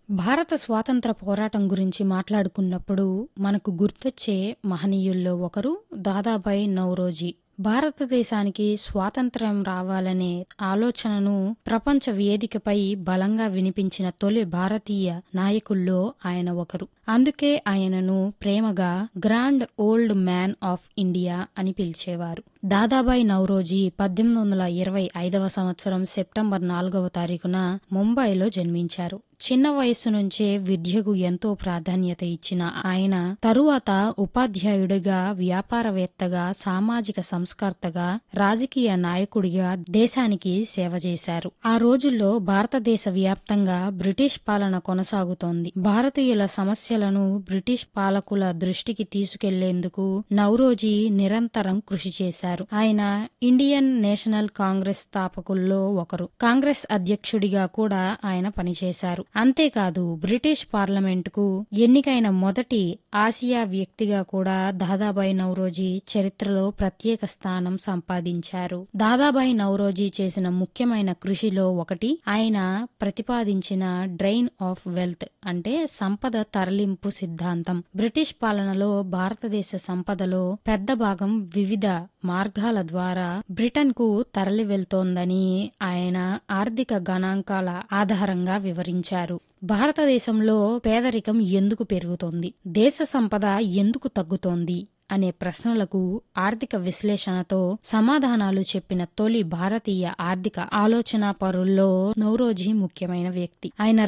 భారత స్వాతంత్ర పోరాటం గురించి మాట్లాడుకున్నప్పుడు మనకు గుర్తొచ్చే మహనీయుల్లో ఒకరు దాదాబాయి నౌరోజీ భారతదేశానికి స్వాతంత్ర్యం రావాలనే ఆలోచనను ప్రపంచ వేదికపై బలంగా వినిపించిన తొలి భారతీయ నాయకుల్లో ఆయన ఒకరు అందుకే ఆయనను ప్రేమగా grand old man of India అని పిలిచేవారు దాదాబాయి నౌరోజీ పద్దెనిమిది వందల ఇరవై ఐదవ సంవత్సరం సెప్టెంబర్ నాలుగవ తారీఖున ముంబైలో జన్మించారు చిన్న వయస్సు నుంచే విద్యకు ఎంతో ప్రాధాన్యత ఇచ్చిన ఆయన తరువాత ఉపాధ్యాయుడిగా వ్యాపారవేత్తగా సామాజిక సంస్కర్తగా రాజకీయ నాయకుడిగా దేశానికి సేవ చేశారు ఆ రోజుల్లో భారతదేశ వ్యాప్తంగా బ్రిటిష్ పాలన కొనసాగుతోంది భారతీయుల సమస్యలను బ్రిటిష్ పాలకుల దృష్టికి తీసుకెళ్లేందుకు నౌరోజీ నిరంతరం కృషి చేశారు ఆయన ఇండియన్ నేషనల్ కాంగ్రెస్ స్థాపకుల్లో ఒకరు కాంగ్రెస్ అధ్యక్షుడిగా కూడా ఆయన పనిచేశారు అంతేకాదు బ్రిటిష్ పార్లమెంటుకు ఎన్నికైన మొదటి ఆసియా వ్యక్తిగా కూడా దాదాబాయి నౌరోజీ చరిత్రలో ప్రత్యేక స్థానం సంపాదించారు దాదాబాయి నౌరోజీ చేసిన ముఖ్యమైన కృషిలో ఒకటి ఆయన ప్రతిపాదించిన డ్రైన్ ఆఫ్ వెల్త్ అంటే సంపద తరలింపు సిద్ధాంతం బ్రిటిష్ పాలనలో భారతదేశ సంపదలో పెద్ద భాగం వివిధ మార్గాల ద్వారా బ్రిటన్ కు తరలి వెళ్తోందని ఆయన ఆర్థిక గణాంకాల ఆధారంగా వివరించారు భారతదేశంలో పేదరికం ఎందుకు పెరుగుతోంది దేశ సంపద ఎందుకు తగ్గుతోంది అనే ప్రశ్నలకు ఆర్థిక విశ్లేషణతో సమాధానాలు చెప్పిన తొలి భారతీయ ఆర్థిక ఆలోచనా పరుల్లో నౌరోజీ ముఖ్యమైన వ్యక్తి ఆయన